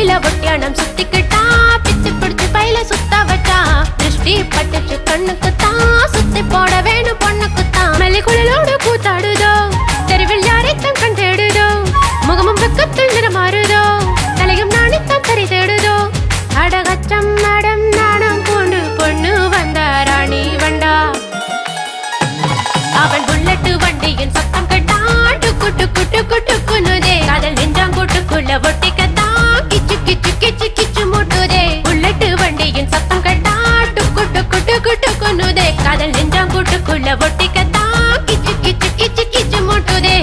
கையில ஒட்டியானம் சுத்திக்கிட்டா பிச்சு பிடிச்சு பையில சுத்த வச்சா திருஷ்டி பட்டுச்சு கண்ணுக்கு தான் சுத்தி போட வேணும் பொண்ணுக்கு தான் மெல்லிக்குழலோடு கூத்தாடுதோ தெருவில் யாரைத்தான் கண் தேடுதோ முகமும் வெக்கத்தில் நிறமாறுதோ தலையும் நாணித்தான் தறி தேடுதோ அடகச்சம் நடம் நாணம் பூண்டு பொண்ணு வந்த ராணி வண்டா அவன் புல்லட்டு வண்டியின் சத்தம் கேட்டான் டுக்கு டுக்கு டுக்கு டுக்குனுதே காதல் நெஞ்சாங்கூட்டுக்குள்ள ஒட்டிக்கத்தான் கிச்சு கிச்சு கிச்சு கிச்சு முட்டுதே புல்லட்டு வண்டியின் சத்தம் கேட்டான் டுக்கு டுக்கு டுக்கு டுக்குனுதே காதல் நெஞ்சாங்கூட்டுக்குள்ள ஒட்டிக்கத்தான் கிச்சு கிச்சு கிச்சு கிச்சு முட்டுதே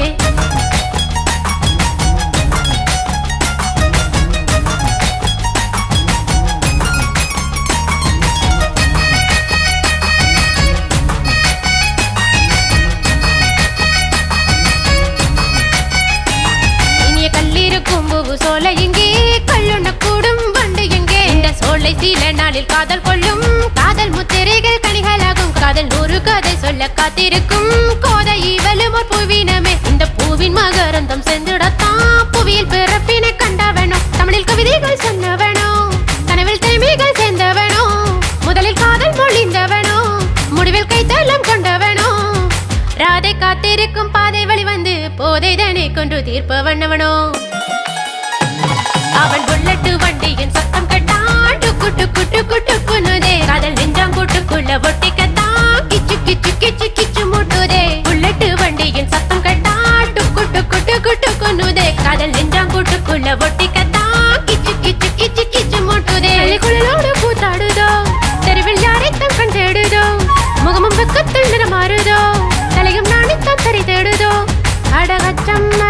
இனிய கல்லிருக்கும் பூவு சோலை எங்கே கல்லுண்ண கூடும் வண்டு எங்கே இந்த சோலை சில நாளில் காதல் கொள்ளும் காதல் முத்திரைகள் கனிகளாகும் காதல் நூறு கதை சொல்ல காத்திருக்கும் கோதை இவளும் ஒரு பூவினமே இந்த பூவின் மகரந்தம் சென்றுடத்தான் புவியில் பிறப்பினை கண்டவனோ தமிழில் கவிதைகள் சொன்னவனோ கனவில் திறமைகள் சேர்ந்தவனோ முதலில் காதல் மொழிந்தவனோ முடிவில் கைத்தளம் கொண்டவனோ ராதை காத்திருக்கும் பாதை வழி வந்து போதை தனை கொண்டு தீர்ப்பவனவனோ அவன் புல்லட்டு வண்டியின் சத்தம் கட்டான் டுக்கு டுக்கு டுக்கு டுக்குனுதே காதல் நெஞ்சாங்கூட்டுக்குள்ள ஒட்டிக்கத்தான் கிச்சு கிச்சு கிச்சு கிச்சு முட்டுதே புல்லட்டு வண்டியின் சத்தம் கட்டான் டுக்கு டுக்கு டுக்கு டுக்குனுதே காதல் நெஞ்சாங்கூட்டுக்குள்ள ஒட்டிக்கத்தான் கிச்சு கிச்சு கிச்சு கிச்சு முட்டுதே குழலோடு கூத்தாடுதோ தெருவில் யாரைத்தான் கண் தேடுதோ முகமும் வெக்கத்தில் நிறமாறுதோ தலையும் நாணித்தான் தறி தேடுதோ அடகச்சம்